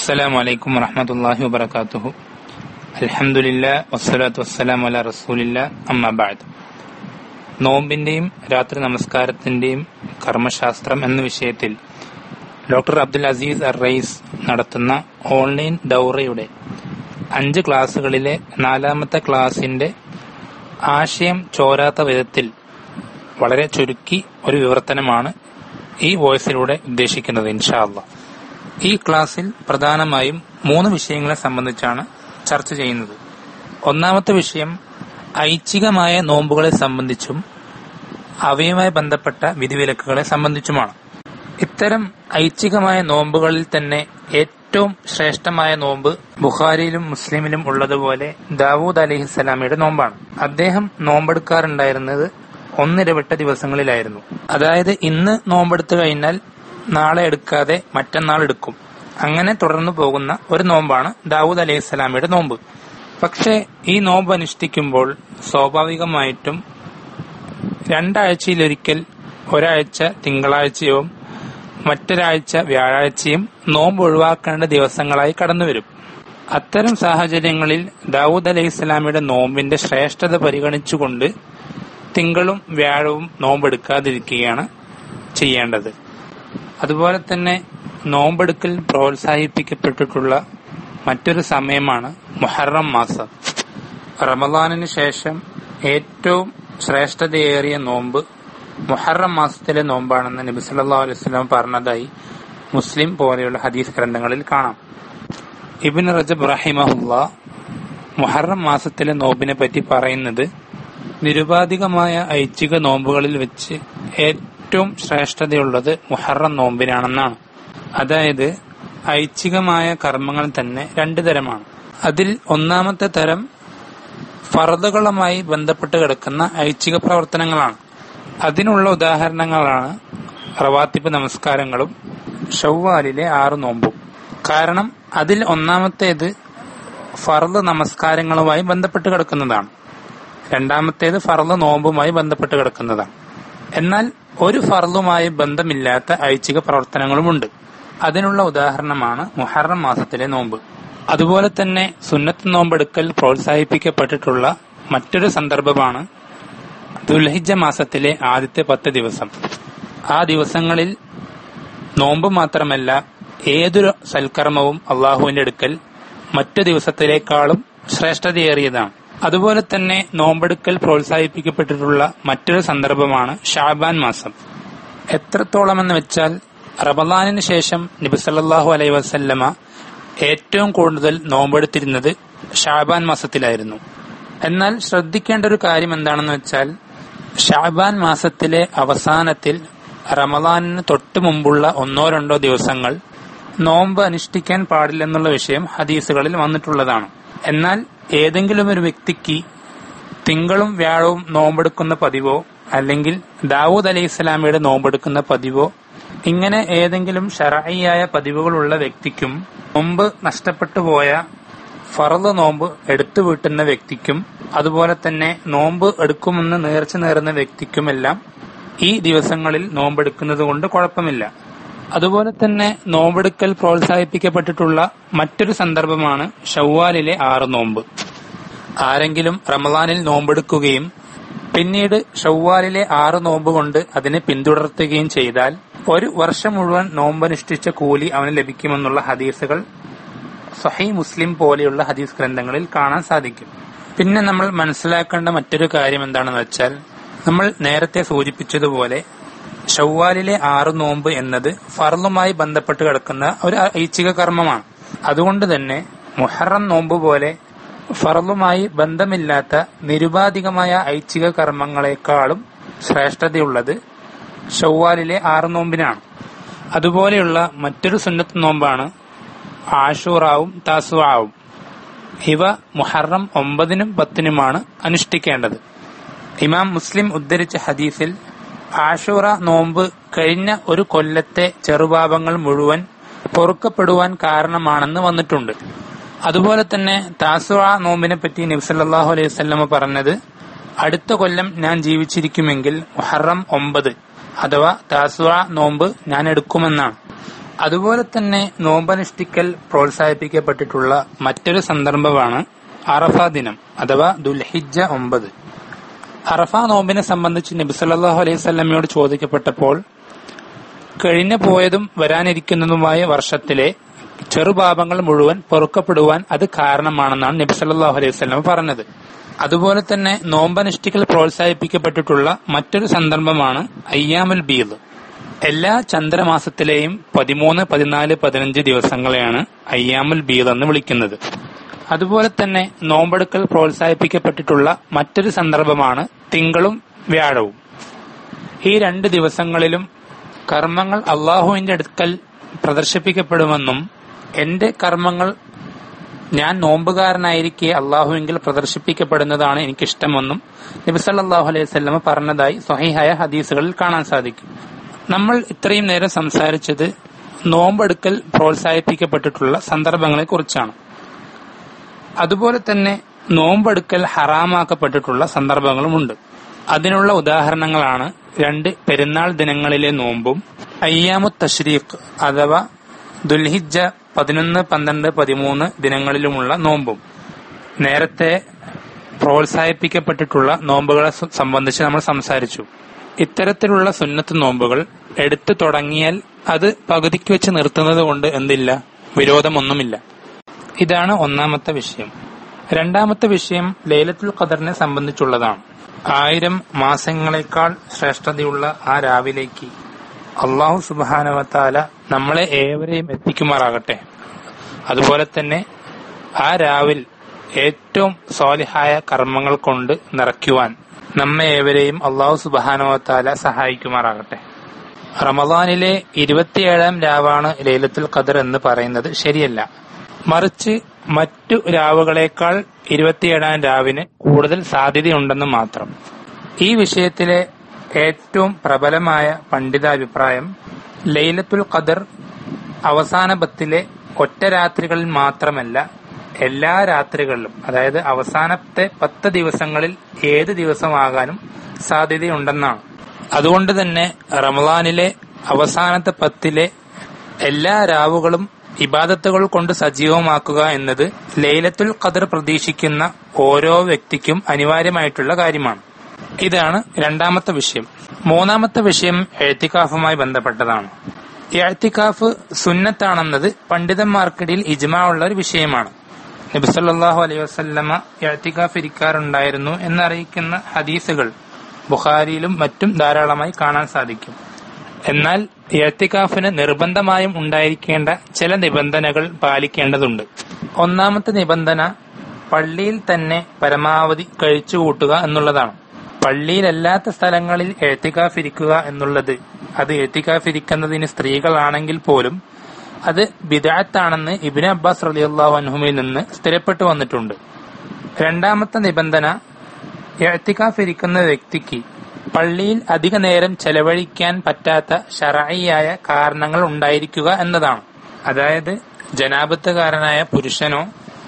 السلام عليكم ورحمة الله وبركاته الحمد لله والصلاة والسلام على رسول الله أما بعد നോമ്പിന്റെയും രാത്രി നമസ്കാരത്തിന്റെയും കർമ്മശാസ്ത്രം എന്ന വിഷയത്തിൽ ഡോക്ടർ അബ്ദുൽ അസീസ് അർ റൈസ് നടത്തുന്ന ഓൺലൈൻ ദൗറയുടെ അഞ്ച് ക്ലാസ്സുകളിലെ നാലാമത്തെ ക്ലാസിന്റെ ആശയം ചോരാത്ത വിധത്തിൽ വളരെ ചുരുക്കി ഒരു വിവർത്തനമാണ് ഈ വോയിസിലൂടെ ഉദ്ദേശിക്കുന്നത് ഇൻഷാല്ല ഈ ക്ലാസ്സിൽ പ്രധാനമായും മൂന്ന് വിഷയങ്ങളെ സംബന്ധിച്ചാണ് ചർച്ച ചെയ്യുന്നത് ഒന്നാമത്തെ വിഷയം ഐച്ഛികമായ നോമ്പുകളെ സംബന്ധിച്ചും അവയുമായി ബന്ധപ്പെട്ട വിധിവിലക്കുകളെ സംബന്ധിച്ചുമാണ് ഇത്തരം ഐച്ഛികമായ നോമ്പുകളിൽ തന്നെ ഏറ്റവും ശ്രേഷ്ഠമായ നോമ്പ് ബുഖാരിയിലും മുസ്ലിമിലും ഉള്ളതുപോലെ ദാവൂദ് അലഹിസ്സലാമയുടെ നോമ്പാണ് അദ്ദേഹം നോമ്പെടുക്കാറുണ്ടായിരുന്നത് ഒന്നിടവിട്ട ദിവസങ്ങളിലായിരുന്നു അതായത് ഇന്ന് നോമ്പെടുത്തു കഴിഞ്ഞാൽ നാളെ എടുക്കാതെ മറ്റന്നാൾ എടുക്കും അങ്ങനെ തുടർന്നു പോകുന്ന ഒരു നോമ്പാണ് ദാവൂദ് അലൈഹിസ്സലാമയുടെ നോമ്പ് പക്ഷേ ഈ നോമ്പ് അനുഷ്ഠിക്കുമ്പോൾ സ്വാഭാവികമായിട്ടും രണ്ടാഴ്ചയിലൊരിക്കൽ ഒരാഴ്ച തിങ്കളാഴ്ചയോ മറ്റൊരാഴ്ച വ്യാഴാഴ്ചയും നോമ്പ് ഒഴിവാക്കേണ്ട ദിവസങ്ങളായി കടന്നുവരും അത്തരം സാഹചര്യങ്ങളിൽ ദാവൂദ് അലൈഹി ഇസ്ലാമിയുടെ നോമ്പിന്റെ ശ്രേഷ്ഠത പരിഗണിച്ചുകൊണ്ട് തിങ്കളും വ്യാഴവും നോമ്പെടുക്കാതിരിക്കുകയാണ് ചെയ്യേണ്ടത് അതുപോലെ തന്നെ നോമ്പെടുക്കൽ പ്രോത്സാഹിപ്പിക്കപ്പെട്ടിട്ടുള്ള മറ്റൊരു സമയമാണ് മുഹറം മാസം റമദാനിന് ശേഷം ഏറ്റവും ശ്രേഷ്ഠതയേറിയ നോമ്പ് മുഹറം മാസത്തിലെ നോമ്പാണെന്ന് നബി സല്ലല്ലാഹു അലൈഹി വസല്ലം പറഞ്ഞതായി മുസ്ലിം പോലെയുള്ള ഹദീസ് ഗ്രന്ഥങ്ങളിൽ കാണാം ഇബിൻ റജബ് റഹിമഹുല്ല മുഹറം മാസത്തിലെ നോമ്പിനെ പറ്റി പറയുന്നത് നിരുപാധികമായ ഐച്ഛിക നോമ്പുകളിൽ വെച്ച് ഏറ്റവും ശ്രേഷ്ഠതയുള്ളത് മുഹറം നോമ്പിനാണെന്നാണ് അതായത് ഐച്ഛികമായ കർമ്മങ്ങൾ തന്നെ രണ്ടു തരമാണ് അതിൽ ഒന്നാമത്തെ തരം ഫറദുകളുമായി ബന്ധപ്പെട്ട് കിടക്കുന്ന ഐച്ഛിക പ്രവർത്തനങ്ങളാണ് അതിനുള്ള ഉദാഹരണങ്ങളാണ് റവാത്തിബ് നമസ്കാരങ്ങളും ഷവ്വാലിലെ ആറ് നോമ്പും കാരണം അതിൽ ഒന്നാമത്തേത് ഫർദ് നമസ്കാരങ്ങളുമായി ബന്ധപ്പെട്ട് കിടക്കുന്നതാണ് രണ്ടാമത്തേത് ഫർദ് നോമ്പുമായി ബന്ധപ്പെട്ട് കിടക്കുന്നതാണ് എന്നാൽ ഒരു ഫർദുമായി ബന്ധമില്ലാത്ത ഐച്ഛിക പ്രവർത്തനങ്ങളുമുണ്ട് അതിനുള്ള ഉദാഹരണമാണ് മുഹറം മാസത്തിലെ നോമ്പ് അതുപോലെ തന്നെ സുന്നത്ത് നോമ്പെടുക്കൽ പ്രോത്സാഹിപ്പിക്കപ്പെട്ടിട്ടുള്ള മറ്റൊരു സന്ദർഭമാണ് ദുൽഹിജ മാസത്തിലെ ആദ്യത്തെ പത്ത് ദിവസം ആ ദിവസങ്ങളിൽ നോമ്പ് മാത്രമല്ല ഏതൊരു സൽക്കർമ്മവും അള്ളാഹുവിന്റെ അടുക്കൽ മറ്റു ദിവസത്തിലേക്കാളും ശ്രേഷ്ഠതയേറിയതാണ് അതുപോലെ തന്നെ നോമ്പെടുക്കൽ പ്രോത്സാഹിപ്പിക്കപ്പെട്ടിട്ടുള്ള മറ്റൊരു സന്ദർഭമാണ് ഷാബാൻ മാസം എത്രത്തോളം എന്ന് വെച്ചാൽ റമദാനിന് ശേഷം നബി സല്ലല്ലാഹു അലൈഹി വസല്ലമ ഏറ്റവും കൂടുതൽ നോമ്പെടുത്തിരുന്നത് ഷാബാൻ മാസത്തിലായിരുന്നു എന്നാൽ ശ്രദ്ധിക്കേണ്ട ഒരു കാര്യം എന്താണെന്ന് വെച്ചാൽ ഷാബാൻ മാസത്തിലെ അവസാനത്തിൽ റമദാനിന് തൊട്ട് മുമ്പുള്ള ഒന്നോ രണ്ടോ ദിവസങ്ങൾ നോമ്പ് അനുഷ്ഠിക്കാൻ പാടില്ലെന്നുള്ള വിഷയം ഹദീസുകളിൽ വന്നിട്ടുള്ളതാണ് എന്നാൽ ഏതെങ്കിലും ഒരു വ്യക്തിക്ക് തിങ്കളും വ്യാഴവും നോമ്പെടുക്കുന്ന പതിവോ അല്ലെങ്കിൽ ദാവൂദ് അലൈഹി ഇസ്ലാമിയുടെ നോമ്പെടുക്കുന്ന പതിവോ ഇങ്ങനെ ഏതെങ്കിലും ഷറായിയായ പതിവുകളുള്ള വ്യക്തിക്കും മുമ്പ് നഷ്ടപ്പെട്ടു പോയ ഫറദ് നോമ്പ് എടുത്തു വീട്ടുന്ന വ്യക്തിക്കും അതുപോലെ തന്നെ നോമ്പ് എടുക്കുമെന്ന് നേർച്ച നേർന്ന വ്യക്തിക്കുമെല്ലാം ഈ ദിവസങ്ങളിൽ നോമ്പെടുക്കുന്നത് കൊണ്ട് കുഴപ്പമില്ല അതുപോലെ തന്നെ നോമ്പെടുക്കൽ പ്രോത്സാഹിപ്പിക്കപ്പെട്ടിട്ടുള്ള മറ്റൊരു സന്ദർഭമാണ് ഷവ്വാലിലെ ആറ് നോമ്പ് ആരെങ്കിലും റമദാനിൽ നോമ്പെടുക്കുകയും പിന്നീട് ഷവ്വാലിലെ ആറ് നോമ്പ് കൊണ്ട് അതിനെ പിന്തുടർത്തുകയും ചെയ്താൽ ഒരു വർഷം മുഴുവൻ നോമ്പനുഷ്ഠിച്ച കൂലി അവന് ലഭിക്കുമെന്നുള്ള ഹദീസുകൾ സഹി മുസ്ലിം പോലെയുള്ള ഹദീസ് ഗ്രന്ഥങ്ങളിൽ കാണാൻ സാധിക്കും പിന്നെ നമ്മൾ മനസ്സിലാക്കേണ്ട മറ്റൊരു കാര്യം എന്താണെന്ന് വെച്ചാൽ നമ്മൾ നേരത്തെ സൂചിപ്പിച്ചതുപോലെ ഷവ്വാലിലെ ആറ് നോമ്പ് എന്നത് ഫർളുമായി ബന്ധപ്പെട്ട് കിടക്കുന്ന ഒരു ഐച്ഛിക കർമ്മമാണ് അതുകൊണ്ട് തന്നെ മുഹറം നോമ്പ് പോലെ ഫർളുമായി ബന്ധമില്ലാത്ത നിരുപാധികമായ ഐച്ഛിക കർമ്മങ്ങളെക്കാളും ശ്രേഷ്ഠതയുള്ളത് ഷവ്വാലിലെ ആറ് നോമ്പിനാണ് അതുപോലെയുള്ള മറ്റൊരു സുന്നത്ത് നോമ്പാണ് ആഷൂറാവും താസുവാവും ഇവ മുഹറം ഒമ്പതിനും പത്തിനുമാണ് അനുഷ്ഠിക്കേണ്ടത് ഇമാം മുസ്ലിം ഉദ്ധരിച്ച ഹദീസിൽ ആഷൂറ നോമ്പ് കഴിഞ്ഞ ഒരു കൊല്ലത്തെ ചെറുപാപങ്ങൾ മുഴുവൻ പൊറുക്കപ്പെടുവാൻ കാരണമാണെന്ന് വന്നിട്ടുണ്ട് അതുപോലെ തന്നെ താസുവ നോമ്പിനെ പറ്റി നബ്സല്ലാഹു അലൈഹി വസല്ലമ പറഞ്ഞത് അടുത്ത കൊല്ലം ഞാൻ ജീവിച്ചിരിക്കുമെങ്കിൽ മുഹറം ഒമ്പത് അഥവാ താസുവ നോമ്പ് ഞാൻ എടുക്കുമെന്നാണ് അതുപോലെ തന്നെ നോമ്പനുഷ്ഠിക്കൽ പ്രോത്സാഹിപ്പിക്കപ്പെട്ടിട്ടുള്ള മറ്റൊരു സന്ദർഭമാണ് അറഫ ദിനം അഥവാ ദുൽഹിജ ഒമ്പത് അറഫ നോമ്പിനെ സംബന്ധിച്ച് നബി സല്ലല്ലാഹു അലൈഹി സ്വലമയോട് ചോദിക്കപ്പെട്ടപ്പോൾ കഴിഞ്ഞു പോയതും വരാനിരിക്കുന്നതുമായ വർഷത്തിലെ ചെറുപാപങ്ങൾ മുഴുവൻ പൊറുക്കപ്പെടുവാൻ അത് കാരണമാണെന്നാണ് നബി സല്ലല്ലാഹു അലൈഹി വസല്ലം പറഞ്ഞത് അതുപോലെ തന്നെ നോമ്പനുഷ്ഠിക്കൽ പ്രോത്സാഹിപ്പിക്കപ്പെട്ടിട്ടുള്ള മറ്റൊരു സന്ദർഭമാണ് അയ്യാമുൽ ബീദ് എല്ലാ ചന്ദ്രമാസത്തിലെയും പതിമൂന്ന് പതിനാല് പതിനഞ്ച് ദിവസങ്ങളെയാണ് അയ്യാമുൽ ബീദ് എന്ന് വിളിക്കുന്നത് അതുപോലെ തന്നെ നോമ്പെടുക്കൽ പ്രോത്സാഹിപ്പിക്കപ്പെട്ടിട്ടുള്ള മറ്റൊരു സന്ദർഭമാണ് തിങ്കളും വ്യാഴവും ഈ രണ്ട് ദിവസങ്ങളിലും കർമ്മങ്ങൾ അള്ളാഹുവിന്റെ അടുക്കൽ പ്രദർശിപ്പിക്കപ്പെടുമെന്നും എന്റെ കർമ്മങ്ങൾ ഞാൻ നോമ്പുകാരനായിരിക്കെ അള്ളാഹുവിങ്കിൽ പ്രദർശിപ്പിക്കപ്പെടുന്നതാണ് എനിക്കിഷ്ടമെന്നും നബിസല്ലാഹു അലൈഹി സ്വല്ലമ പറഞ്ഞതായി സ്വഹീഹായ ഹദീസുകളിൽ കാണാൻ സാധിക്കും നമ്മൾ ഇത്രയും നേരം സംസാരിച്ചത് നോമ്പെടുക്കൽ പ്രോത്സാഹിപ്പിക്കപ്പെട്ടിട്ടുള്ള സന്ദർഭങ്ങളെ കുറിച്ചാണ് അതുപോലെ തന്നെ നോമ്പെടുക്കൽ ഹറാമാക്കപ്പെട്ടിട്ടുള്ള സന്ദർഭങ്ങളുമുണ്ട് അതിനുള്ള ഉദാഹരണങ്ങളാണ് രണ്ട് പെരുന്നാൾ ദിനങ്ങളിലെ നോമ്പും അയ്യാമു തഷ്രീഖ് അഥവാ ദുൽഹിജ പതിനൊന്ന് പന്ത്രണ്ട് പതിമൂന്ന് ദിനങ്ങളിലുമുള്ള നോമ്പും നേരത്തെ പ്രോത്സാഹിപ്പിക്കപ്പെട്ടിട്ടുള്ള നോമ്പുകളെ സ- സംബന്ധിച്ച് നമ്മൾ സംസാരിച്ചു ഇത്തരത്തിലുള്ള സുന്നത്ത് നോമ്പുകൾ എടുത്തു തുടങ്ങിയാൽ അത് പകുതിക്ക് വെച്ച് നിർത്തുന്നത് കൊണ്ട് എന്തില്ല വിരോധമൊന്നുമില്ല ഇതാണ് ഒന്നാമത്തെ വിഷയം രണ്ടാമത്തെ വിഷയം ലൈലത്തുൽ ഖദറിനെ സംബന്ധിച്ചുള്ളതാണ് ആയിരം മാസങ്ങളെക്കാൾ ശ്രേഷ്ഠതയുള്ള ആ രാവിലേക്ക് അള്ളാഹു സുബാനവത്താല നമ്മളെ ഏവരെയും എത്തിക്കുമാറാകട്ടെ അതുപോലെ തന്നെ ആ രാവിൽ ഏറ്റവും സ്വാലിഹായ കർമ്മങ്ങൾ കൊണ്ട് നിറയ്ക്കുവാൻ നമ്മെ ഏവരെയും അള്ളാഹു സുബാനവത്താല സഹായിക്കുമാറാകട്ടെ റമദാനിലെ ഇരുപത്തിയേഴാം രാവാണ് ലൈലത്തുൽ ഖദർ എന്ന് പറയുന്നത് ശരിയല്ല മറിച്ച് മറ്റു രാവുകളേക്കാൾ ഇരുപത്തിയേഴാം രാവിന് കൂടുതൽ സാധ്യതയുണ്ടെന്ന് മാത്രം ഈ വിഷയത്തിലെ ഏറ്റവും പ്രബലമായ പണ്ഡിതാഭിപ്രായം ലൈലത്തുൽ ഖദർ അവസാന പത്തിലെ ഒറ്റ രാത്രികളിൽ മാത്രമല്ല എല്ലാ രാത്രികളിലും അതായത് അവസാനത്തെ പത്ത് ദിവസങ്ങളിൽ ഏത് ദിവസമാകാനും സാധ്യതയുണ്ടെന്നാണ് അതുകൊണ്ട് തന്നെ റമദാനിലെ അവസാനത്തെ പത്തിലെ എല്ലാ രാവുകളും ഇബാദത്തുകൾ കൊണ്ട് സജീവമാക്കുക എന്നത് ലൈലത്തുൽ ഖദർ പ്രതീക്ഷിക്കുന്ന ഓരോ വ്യക്തിക്കും അനിവാര്യമായിട്ടുള്ള കാര്യമാണ് ഇതാണ് രണ്ടാമത്തെ വിഷയം മൂന്നാമത്തെ വിഷയം എഴുത്തിക്കാഫുമായി ബന്ധപ്പെട്ടതാണ് എഴുത്തിക്കാഫ് സുന്നത്താണെന്നത് പണ്ഡിതന്മാർക്കിടയിൽ ഇജ്മാ ഉള്ള ഒരു വിഷയമാണ് നബിസല്ലാഹു അലൈഹി വസല്ലമ എഴുത്തിക്കാഫ് ഇരിക്കാറുണ്ടായിരുന്നു എന്നറിയിക്കുന്ന ഹദീസുകൾ ബുഖാരിയിലും മറ്റും ധാരാളമായി കാണാൻ സാധിക്കും എന്നാൽ എഴുത്തിക്കാഫിന് നിർബന്ധമായും ഉണ്ടായിരിക്കേണ്ട ചില നിബന്ധനകൾ പാലിക്കേണ്ടതുണ്ട് ഒന്നാമത്തെ നിബന്ധന പള്ളിയിൽ തന്നെ പരമാവധി കഴിച്ചുകൂട്ടുക എന്നുള്ളതാണ് പള്ളിയിലല്ലാത്ത സ്ഥലങ്ങളിൽ എഴുത്തിക്കാഫ് ഇരിക്കുക എന്നുള്ളത് അത് എഴുത്തിക്കാഫ് ഇരിക്കുന്നതിന് സ്ത്രീകളാണെങ്കിൽ പോലും അത് ബിദാത്താണെന്ന് ഇബിന് അബ്ബാസ് റളിയല്ലാഹു അൻഹുമിൽ നിന്ന് സ്ഥിരപ്പെട്ടു വന്നിട്ടുണ്ട് രണ്ടാമത്തെ നിബന്ധന എഴുത്തിക്കാഫ് ഇരിക്കുന്ന വ്യക്തിക്ക് പള്ളിയിൽ അധിക നേരം ചെലവഴിക്കാൻ പറ്റാത്ത ഷറായിയായ കാരണങ്ങൾ ഉണ്ടായിരിക്കുക എന്നതാണ് അതായത് ജനാപത്തുകാരനായ പുരുഷനോ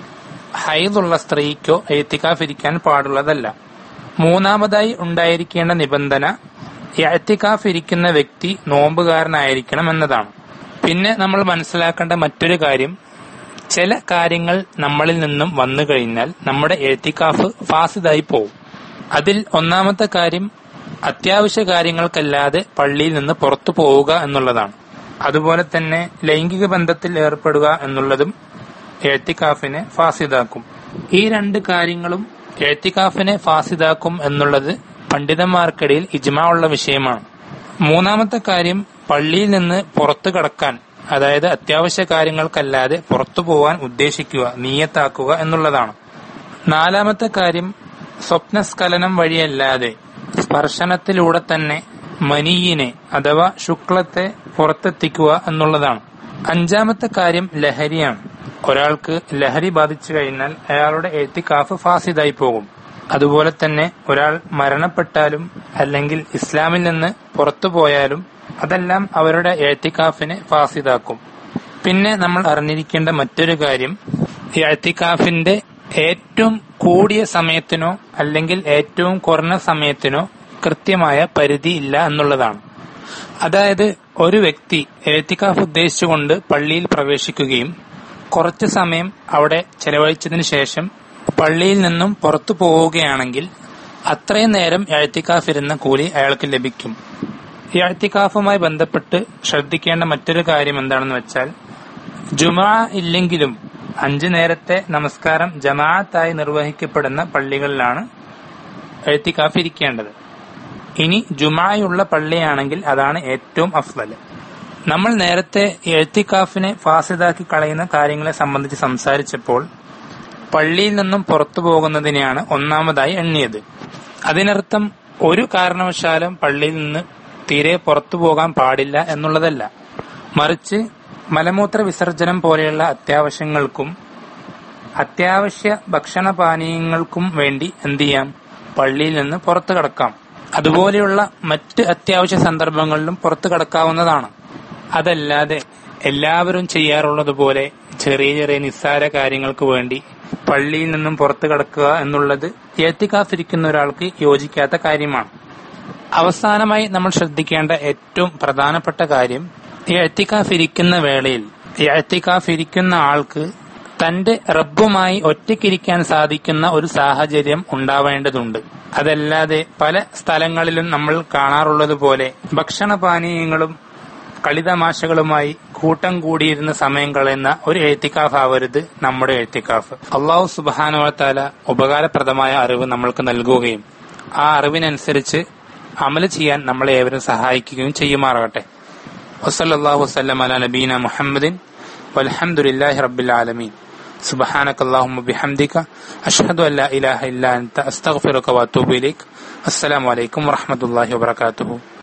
ഹൈദുള്ള സ്ത്രീക്കോ എഴുത്തിക്കാഫ് ഇരിക്കാൻ പാടുള്ളതല്ല മൂന്നാമതായി ഉണ്ടായിരിക്കേണ്ട നിബന്ധന എഴുത്തിക്കാഫ് ഇരിക്കുന്ന വ്യക്തി നോമ്പുകാരനായിരിക്കണം എന്നതാണ് പിന്നെ നമ്മൾ മനസ്സിലാക്കേണ്ട മറ്റൊരു കാര്യം ചില കാര്യങ്ങൾ നമ്മളിൽ നിന്നും വന്നു കഴിഞ്ഞാൽ നമ്മുടെ എഴുത്തിക്കാഫ് ഫാസിദായി പോകും അതിൽ ഒന്നാമത്തെ കാര്യം അത്യാവശ്യ കാര്യങ്ങൾക്കല്ലാതെ പള്ളിയിൽ നിന്ന് പുറത്തു പോവുക എന്നുള്ളതാണ് അതുപോലെ തന്നെ ലൈംഗിക ബന്ധത്തിൽ ഏർപ്പെടുക എന്നുള്ളതും എഴുത്തിക്കാഫിനെ ഫാസിദാക്കും ഈ രണ്ട് കാര്യങ്ങളും എഴുത്തിക്കാഫിനെ ഫാസിദാക്കും എന്നുള്ളത് പണ്ഡിതന്മാർക്കിടയിൽ ഇജ്മാ ഉള്ള വിഷയമാണ് മൂന്നാമത്തെ കാര്യം പള്ളിയിൽ നിന്ന് പുറത്തു കടക്കാൻ അതായത് അത്യാവശ്യ കാര്യങ്ങൾക്കല്ലാതെ പുറത്തു പോവാൻ ഉദ്ദേശിക്കുക നീയത്താക്കുക എന്നുള്ളതാണ് നാലാമത്തെ കാര്യം സ്വപ്നസ്ഖലനം വഴിയല്ലാതെ സ്പർശനത്തിലൂടെ തന്നെ മനീയിനെ അഥവാ ശുക്ലത്തെ പുറത്തെത്തിക്കുക എന്നുള്ളതാണ് അഞ്ചാമത്തെ കാര്യം ലഹരിയാണ് ഒരാൾക്ക് ലഹരി ബാധിച്ചു കഴിഞ്ഞാൽ അയാളുടെ എഴുത്തിക്കാഫ് ഫാസിദായി പോകും അതുപോലെ തന്നെ ഒരാൾ മരണപ്പെട്ടാലും അല്ലെങ്കിൽ ഇസ്ലാമിൽ നിന്ന് പുറത്തു പോയാലും അതെല്ലാം അവരുടെ എഴുത്തിക്കാഫിനെ ഫാസിദാക്കും പിന്നെ നമ്മൾ അറിഞ്ഞിരിക്കേണ്ട മറ്റൊരു കാര്യം എഴുത്തിക്കാഫിന്റെ ഏറ്റവും കൂടിയ സമയത്തിനോ അല്ലെങ്കിൽ ഏറ്റവും കുറഞ്ഞ സമയത്തിനോ കൃത്യമായ പരിധി ഇല്ല എന്നുള്ളതാണ് അതായത് ഒരു വ്യക്തി എഴുത്തിക്കാഫ് ഉദ്ദേശിച്ചുകൊണ്ട് പള്ളിയിൽ പ്രവേശിക്കുകയും കുറച്ചു സമയം അവിടെ ചെലവഴിച്ചതിന് ശേഷം പള്ളിയിൽ നിന്നും പുറത്തു പോവുകയാണെങ്കിൽ അത്രയും നേരം എഴുത്തിക്കാഫ് ഇരുന്ന കൂലി അയാൾക്ക് ലഭിക്കും ഈ എഴുത്തിക്കാഫുമായി ബന്ധപ്പെട്ട് ശ്രദ്ധിക്കേണ്ട മറ്റൊരു കാര്യം എന്താണെന്ന് വെച്ചാൽ ജുമാ ഇല്ലെങ്കിലും അഞ്ചു നേരത്തെ നമസ്കാരം ജമാഅത്തായി നിർവഹിക്കപ്പെടുന്ന പള്ളികളിലാണ് എഴുത്തിക്കാഫ് ഇരിക്കേണ്ടത് ഇനി ജുമായുള്ള പള്ളിയാണെങ്കിൽ അതാണ് ഏറ്റവും അഫ്ലല് നമ്മൾ നേരത്തെ എഴുത്തിക്കാഫിനെ ഫാസിദാക്കി കളയുന്ന കാര്യങ്ങളെ സംബന്ധിച്ച് സംസാരിച്ചപ്പോൾ പള്ളിയിൽ നിന്നും പുറത്തു പോകുന്നതിനെയാണ് ഒന്നാമതായി എണ്ണിയത് അതിനർത്ഥം ഒരു കാരണവശാലും പള്ളിയിൽ നിന്ന് തീരെ പുറത്തു പോകാൻ പാടില്ല എന്നുള്ളതല്ല മറിച്ച് മലമൂത്ര വിസർജനം പോലെയുള്ള അത്യാവശ്യങ്ങൾക്കും അത്യാവശ്യ ഭക്ഷണപാനീയങ്ങൾക്കും വേണ്ടി എന്ത് ചെയ്യാം പള്ളിയിൽ നിന്ന് പുറത്തു കടക്കാം അതുപോലെയുള്ള മറ്റ് അത്യാവശ്യ സന്ദർഭങ്ങളിലും പുറത്തു കടക്കാവുന്നതാണ് അതല്ലാതെ എല്ലാവരും ചെയ്യാറുള്ളതുപോലെ ചെറിയ ചെറിയ നിസ്സാര കാര്യങ്ങൾക്ക് വേണ്ടി പള്ളിയിൽ നിന്നും പുറത്തു കടക്കുക എന്നുള്ളത് എത്തിക്കാഫിരിക്കുന്ന ഒരാൾക്ക് യോജിക്കാത്ത കാര്യമാണ് അവസാനമായി നമ്മൾ ശ്രദ്ധിക്കേണ്ട ഏറ്റവും പ്രധാനപ്പെട്ട കാര്യം ഈ എത്തിക്കാഫ് ഇരിക്കുന്ന വേളയിൽ ഈ എത്തിക്കാഫ് ഇരിക്കുന്ന ആൾക്ക് തന്റെ റബ്ബുമായി ഒറ്റയ്ക്കിരിക്കാൻ സാധിക്കുന്ന ഒരു സാഹചര്യം ഉണ്ടാവേണ്ടതുണ്ട് അതല്ലാതെ പല സ്ഥലങ്ങളിലും നമ്മൾ കാണാറുള്ളത് പോലെ ഭക്ഷണപാനീയങ്ങളും കളിതമാശകളുമായി കൂട്ടം കൂടിയിരുന്ന സമയം കളയുന്ന ഒരു എഴുത്തിക്കാഫ് ആവരുത് നമ്മുടെ എഴുത്തിക്കാഫ് അള്ളാഹു സുബാനുവത്താല ഉപകാരപ്രദമായ അറിവ് നമ്മൾക്ക് നൽകുകയും ആ അറിവിനനുസരിച്ച് അമല് ചെയ്യാൻ നമ്മളെ ഏവരും സഹായിക്കുകയും ചെയ്യുമാറാകട്ടെ വസല്ലാഹു വസ്ലം അല നബീന മുഹമ്മദിൻ വലഹമുല്ലാഹി റബ്ബിൽ ആലമീൻ سبحانك اللهم بحمدك أشهد أن لا إله إلا أنت أستغفرك وأتوب إليك السلام عليكم ورحمة الله وبركاته